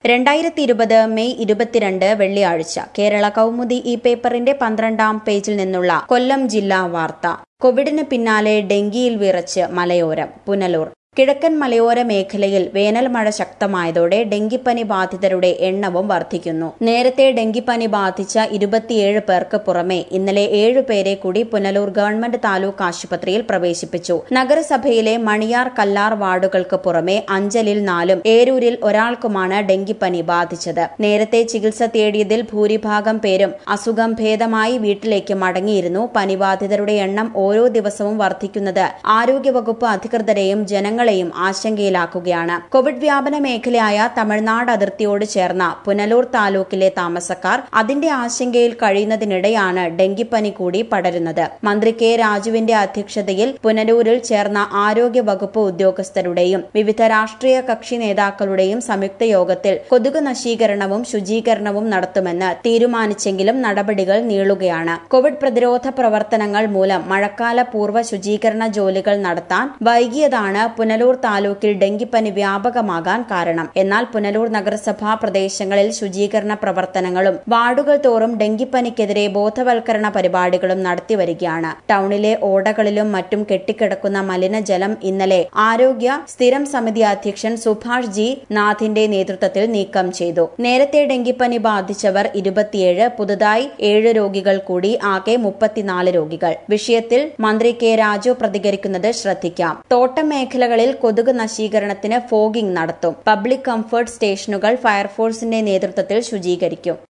രണ്ടായിരത്തി ഇരുപത് മെയ് ഇരുപത്തിരണ്ട് വെള്ളിയാഴ്ച കേരള കൗമുദി ഈ പേപ്പറിന്റെ പന്ത്രണ്ടാം പേജിൽ നിന്നുള്ള കൊല്ലം ജില്ലാ വാർത്ത കോവിഡിന് പിന്നാലെ ഡെങ്കിയിൽ വിറച്ച് മലയോരം പുനലൂർ കിഴക്കൻ മലയോര മേഖലയിൽ വേനൽ മഴ ശക്തമായതോടെ ഡെങ്കിപ്പനി ബാധിതരുടെ എണ്ണവും വർദ്ധിക്കുന്നു നേരത്തെ ഡെങ്കിപ്പനി ബാധിച്ച ഇരുപത്തിയേഴ് പേർക്ക് പുറമെ ഇന്നലെ ഏഴു പേരെ കൂടി പുനലൂർ ഗവൺമെന്റ് താലൂക്ക് ആശുപത്രിയിൽ പ്രവേശിപ്പിച്ചു നഗരസഭയിലെ മണിയാർ കല്ലാർ വാർഡുകൾക്ക് പുറമെ അഞ്ചലിൽ നാലും ഏരൂരിൽ ഒരാൾക്കുമാണ് ഡെങ്കിപ്പനി ബാധിച്ചത് നേരത്തെ ചികിത്സ തേടിയതിൽ ഭൂരിഭാഗം പേരും അസുഖം ഭേദമായി വീട്ടിലേക്ക് മടങ്ങിയിരുന്നു പനിബാധിതരുടെ എണ്ണം ഓരോ ദിവസവും വർദ്ധിക്കുന്നത് ആരോഗ്യവകുപ്പ് അധികൃതരെയും ജനങ്ങൾ ജനങ്ങളെയും ആശങ്കയിലാക്കുകയാണ് കോവിഡ് വ്യാപന മേഖലയായ തമിഴ്നാട് അതിർത്തിയോട് ചേർന്ന പുനലൂർ താലൂക്കിലെ താമസക്കാർ അതിന്റെ ആശങ്കയിൽ കഴിയുന്നതിനിടെയാണ് ഡെങ്കിപ്പനി കൂടി പടരുന്നത് മന്ത്രി കെ രാജുവിന്റെ അധ്യക്ഷതയിൽ പുനലൂരിൽ ചേർന്ന ആരോഗ്യ വകുപ്പ് ഉദ്യോഗസ്ഥരുടെയും വിവിധ രാഷ്ട്രീയ കക്ഷി നേതാക്കളുടെയും സംയുക്ത യോഗത്തിൽ കൊതുക് നശീകരണവും ശുചീകരണവും നടത്തുമെന്ന് തീരുമാനിച്ചെങ്കിലും നടപടികൾ നീളുകയാണ് കോവിഡ് പ്രതിരോധ പ്രവർത്തനങ്ങൾ മൂലം മഴക്കാല പൂർവ്വ ശുചീകരണ ജോലികൾ നടത്താൻ വൈകിയതാണ് പുനലൂർ താലൂക്കിൽ ഡെങ്കിപ്പനി വ്യാപകമാകാൻ കാരണം എന്നാൽ പുനലൂർ നഗരസഭാ പ്രദേശങ്ങളിൽ ശുചീകരണ പ്രവർത്തനങ്ങളും വാർഡുകൾ തോറും ഡെങ്കിപ്പനിക്കെതിരെ ബോധവൽക്കരണ പരിപാടികളും നടത്തിവരികയാണ് ടൌണിലെ ഓടകളിലും മറ്റും കെട്ടിക്കിടക്കുന്ന മലിനജലം ഇന്നലെ ആരോഗ്യ സ്ഥിരം സമിതി അധ്യക്ഷൻ സുഭാഷ് ജി നാഥിന്റെ നേതൃത്വത്തിൽ നീക്കം ചെയ്തു നേരത്തെ ഡെങ്കിപ്പനി ബാധിച്ചവർ ഇരുപത്തിയേഴ് പുതുതായി ഏഴ് രോഗികൾ കൂടി ആകെ മുപ്പത്തിനാല് രോഗികൾ വിഷയത്തിൽ മന്ത്രി കെ രാജു പ്രതികരിക്കുന്നത് ശ്രദ്ധിക്കാം തോട്ടം മേഖലകളിൽ കൊതുക് നശീകരണത്തിന് ഫോഗിംഗ് നടത്തും പബ്ലിക് കംഫർട്ട് സ്റ്റേഷനുകൾ ഫയർഫോഴ്സിന്റെ നേതൃത്വത്തിൽ ശുചീകരിക്കും